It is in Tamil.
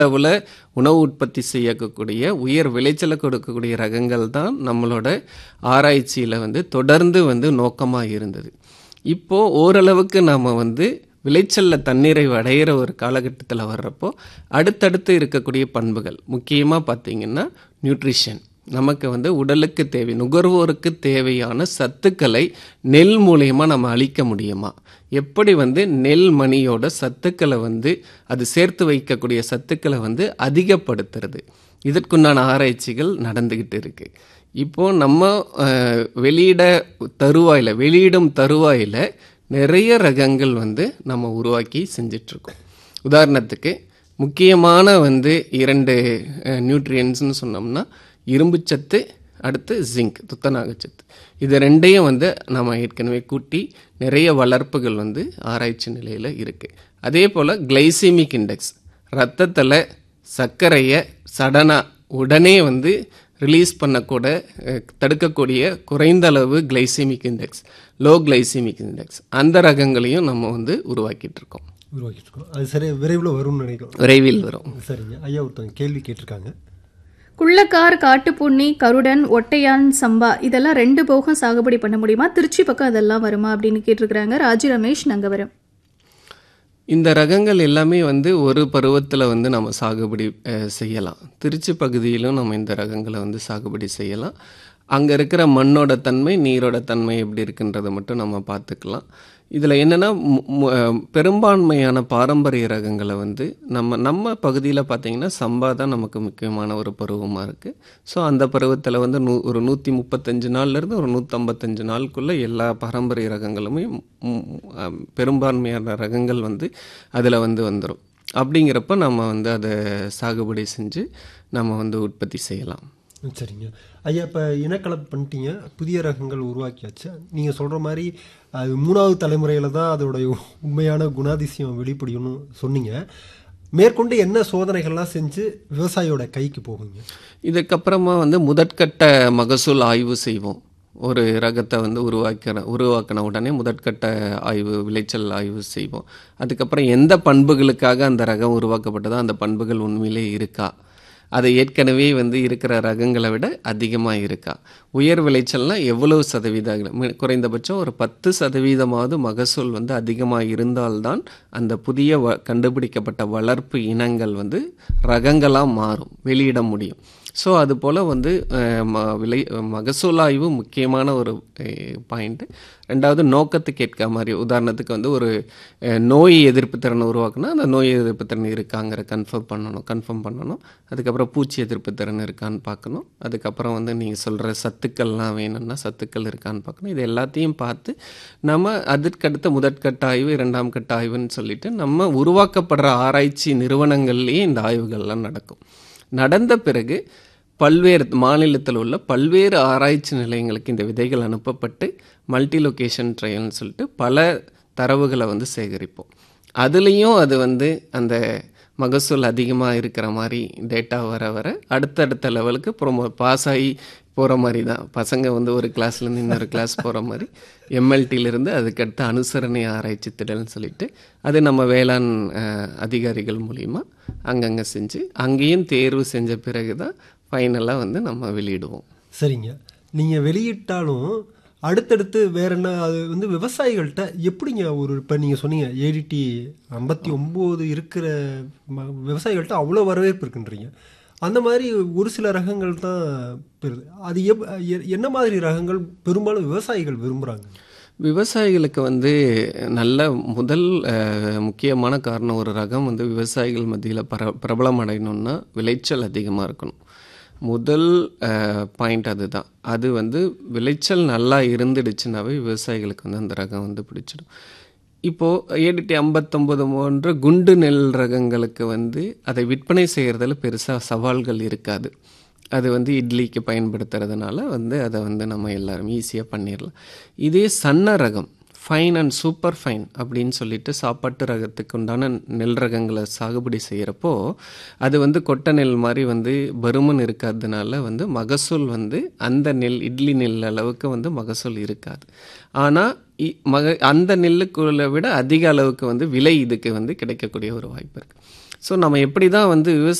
அளவில் உணவு உற்பத்தி செய்யக்கூடிய உயர் விளைச்சலை கொடுக்கக்கூடிய ரகங்கள் தான் நம்மளோட ஆராய்ச்சியில் வந்து தொடர்ந்து வந்து நோக்கமாக இருந்தது இப்போது ஓரளவுக்கு நாம் வந்து விளைச்சலில் தன்னிறைவு அடையிற ஒரு காலகட்டத்தில் வர்றப்போ அடுத்தடுத்து இருக்கக்கூடிய பண்புகள் முக்கியமாக பார்த்தீங்கன்னா நியூட்ரிஷன் நமக்கு வந்து உடலுக்கு தேவை நுகர்வோருக்கு தேவையான சத்துக்களை நெல் மூலயமா நம்ம அளிக்க முடியுமா எப்படி வந்து நெல் மணியோட சத்துக்களை வந்து அது சேர்த்து வைக்கக்கூடிய சத்துக்களை வந்து அதிகப்படுத்துறது இதற்குண்டான ஆராய்ச்சிகள் நடந்துக்கிட்டு இருக்கு இப்போ நம்ம அஹ், வெளியிட தருவாயில் வெளியிடும் தருவாயில் நிறைய ரகங்கள் வந்து நம்ம உருவாக்கி செஞ்சிட்ருக்கோம் உதாரணத்துக்கு முக்கியமான வந்து இரண்டு நியூட்ரியன்ஸ்னு சொன்னோம்னா இரும்புச்சத்து அடுத்து ஜிங்க் துத்தநாகச்சத்து இது ரெண்டையும் வந்து நம்ம ஏற்கனவே கூட்டி நிறைய வளர்ப்புகள் வந்து ஆராய்ச்சி நிலையில் இருக்குது அதே போல் கிளைசிமிக் இண்டெக்ஸ் ரத்தத்தில் சர்க்கரையை சடனாக உடனே வந்து ரிலீஸ் பண்ணக்கூட அஹ், தடுக்கக்கூடிய குறைந்த அளவு glycemic index low glycemic index அந்த ரகங்களையும் நம்ம வந்து உருவாக்கிட்டு இருக்கோம் உருவாக்கிட்டு இருக்கோம் அது சரி விரைவில் வரும்னு நினைக்கிறோம் விரைவில் வரும் சரிங்க ஐயா ஒருத்தவங்க கேள்வி கேட்டிருக்காங்க குள்ளக்கார் காட்டுப்புண்ணி கருடன் ஒட்டையான் சம்பா இதெல்லாம் ரெண்டு போகம் சாகுபடி பண்ண முடியுமா திருச்சி பக்கம் அதெல்லாம் வருமா அப்படின்னு கேட்டிருக்கிறாங்க ராஜி ரமேஷ் நங்கவரம் இந்த ரகங்கள் எல்லாமே வந்து ஒரு பருவத்தில் வந்து நம்ம சாகுபடி அஹ், செய்யலாம் திருச்சி பகுதியிலும் நம்ம இந்த ரகங்களை வந்து சாகுபடி செய்யலாம் அங்கே இருக்கிற மண்ணோட தன்மை நீரோட தன்மை எப்படி இருக்குன்றதை மட்டும் நம்ம பார்த்துக்கலாம் இதில் என்னென்னா பெரும்பான்மையான பாரம்பரிய ரகங்களை வந்து நம்ம நம்ம பகுதியில் பார்த்திங்கன்னா சம்பா தான் நமக்கு முக்கியமான ஒரு பருவமாக இருக்குது ஸோ அந்த பருவத்தில் வந்து நூ ஒரு நூற்றி முப்பத்தஞ்சு நாள்லேருந்து ஒரு நூற்றம்பத்தஞ்சு நாளுக்குள்ளே எல்லா பாரம்பரிய ரகங்களுமே ம், அஹ், பெரும்பான்மையான ரகங்கள் வந்து அதில் வந்து வந்துடும் அப்படிங்கிறப்ப நம்ம வந்து அதை சாகுபடி செஞ்சு நம்ம வந்து உற்பத்தி செய்யலாம் ம், சரிங்க ஐயா இப்போ இனக்கலப்பு பண்ணிட்டீங்க புதிய ரகங்கள் உருவாக்கியாச்சு நீங்கள் சொல்கிற மாதிரி அது மூணாவது தலைமுறையில் தான் அதோடைய உண்மையான குணாதிசயம் வெளிப்படையும்னு சொன்னீங்க மேற்கொண்டு என்ன சோதனைகள்லாம் செஞ்சு விவசாயியோட கைக்கு போகுங்க இதுக்கப்புறமா வந்து முதற்கட்ட மகசூல் ஆய்வு செய்வோம் ஒரு ரகத்தை வந்து உருவாக்கிற உருவாக்கின உடனே முதற்கட்ட ஆய்வு விளைச்சல் ஆய்வு செய்வோம் அதுக்கப்புறம் எந்த பண்புகளுக்காக அந்த ரகம் உருவாக்கப்பட்டதோ அந்த பண்புகள் உண்மையிலே இருக்கா அது ஏற்கனவே வந்து இருக்கிற ரகங்களை விட அதிகமாக இருக்கா உயர் விளைச்சல்னால் எவ்வளவு சதவீதம் மி- குறைந்தபட்சம் ஒரு பத்து சதவீதமாவது மகசூல் வந்து அதிகமாக இருந்தால்தான் அந்த புதிய வ கண்டுபிடிக்கப்பட்ட வளர்ப்பு இனங்கள் வந்து ரகங்களாக மாறும் வெளியிட முடியும் ஸோ அது போல் வந்து அஹ், ம விளை மகசூல் ஆய்வு முக்கியமான ஒரு பாயிண்ட்டு ரெண்டாவது நோக்கத்துக்கு ஏற்க மாதிரி உதாரணத்துக்கு வந்து ஒரு அஹ், நோய் எதிர்ப்பு திறனை உருவாக்குனா அந்த நோய் எதிர்ப்பு திறன் இருக்காங்கிற கன்ஃபார்ம் பண்ணணும் கன்ஃபார்ம் பண்ணணும் அதுக்கப்புறம் பூச்சி எதிர்ப்பு திறன் இருக்கான்னு பார்க்கணும் அதுக்கப்புறம் வந்து நீங்கள் சொல்கிற சத்துக்கள்லாம் வேணும்னா சத்துக்கள் இருக்கான்னு பார்க்கணும் இது எல்லாத்தையும் பார்த்து நம்ம அதற்கடுத்த முதற்கட்ட ஆய்வு இரண்டாம் கட்ட ஆய்வுன்னு சொல்லிட்டு நம்ம உருவாக்கப்படுற ஆராய்ச்சி நிறுவனங்கள்லேயே இந்த ஆய்வுகள்லாம் நடக்கும் நடந்த பிறகு பல்வேறு மாநிலத்தில் உள்ள பல்வேறு ஆராய்ச்சி நிலையங்களுக்கு இந்த விதைகள் அனுப்பப்பட்டு மல்டி லொகேஷன் ட்ரையல்னு சொல்லிட்டு பல தரவுகளை வந்து சேகரிப்போம் அதுலேயும் அது வந்து அந்த மகசூல் அதிகமாக இருக்கிற மாதிரி டேட்டா வர வர அடுத்தடுத்த லெவலுக்கு ப்ரொமோ பாஸ் ஆகி போகிற மாதிரி தான் பசங்க வந்து ஒரு கிளாஸ்லேருந்து இன்னொரு கிளாஸ் போகிற மாதிரி எம்எல்டியிலேருந்து அதுக்கடுத்து அனுசரணை ஆராய்ச்சி திடல்னு சொல்லிட்டு அது நம்ம வேளாண் அஹ், அதிகாரிகள் மூலிமா அங்கங்கே செஞ்சு அங்கேயும் தேர்வு செஞ்ச பிறகு தான் ஃபைனலாக வந்து நம்ம வெளியிடுவோம் சரிங்க நீங்கள் வெளியிட்டாலும் அடுத்தடுத்து வேற என்ன அது வந்து விவசாயிகள்கிட்ட எப்படிங்க ஒரு இப்போ நீங்கள் சொன்னீங்க ஏடிடி ஐம்பத்தி ஒம்பது இருக்கிற ம- விவசாயிகள்கிட்ட அவ்வளோ வரவேற்பு இருக்குன்றீங்க அந்த மாதிரி ஒரு சில ரகங்கள் தான் பெறுது அது எப் எ- என்ன மாதிரி ரகங்கள் பெரும்பாலும் விவசாயிகள் விரும்புகிறாங்க விவசாயிகளுக்கு வந்து நல்ல முதல் அஹ், முக்கியமான காரணம் ஒரு ரகம் வந்து விவசாயிகள் மத்தியில் பர பிரபலம் அடையணும்னா விளைச்சல் அதிகமாக இருக்கணும் முதல் பாயிண்ட் அதுதான் அது வந்து விளைச்சல் நல்லா இருந்துடுச்சுனாவே விவசாயிகளுக்கு வந்து அந்த ரகம் வந்து பிடிச்சிடும் இப்போது ஏடிடி ஐம்பத்தொம்பது போன்ற குண்டு நெல் ரகங்களுக்கு வந்து அதை விற்பனை செய்கிறதுல பெருசாக சவால்கள் இருக்காது அது வந்து இட்லிக்கு பயன்படுத்துறதுனால வந்து அதை வந்து நம்ம எல்லாரும் ஈஸியாக பண்ணிடலாம் இதே சன்ன ரகம் ஃபைன் அண்ட் சூப்பர் ஃபைன் அப்படின்னு சொல்லிட்டு சாப்பாட்டு ரகத்துக்கு உண்டான நெல் ரகங்களை சாகுபடி செய்கிறப்போ அது வந்து கொட்டை நெல் மாதிரி வந்து பருமன் இருக்காததுனால வந்து மகசூல் வந்து அந்த நெல் இட்லி நெல் அளவுக்கு வந்து மகசூல் இருக்காது ஆனால் மக அந்த நெல்லுக்குள்ள விட அதிக அளவுக்கு வந்து விலை இதுக்கு வந்து கிடைக்கக்கூடிய ஒரு வாய்ப்பு இருக்குது ஸோ நம்ம எப்படி தான் வந்து விவசாய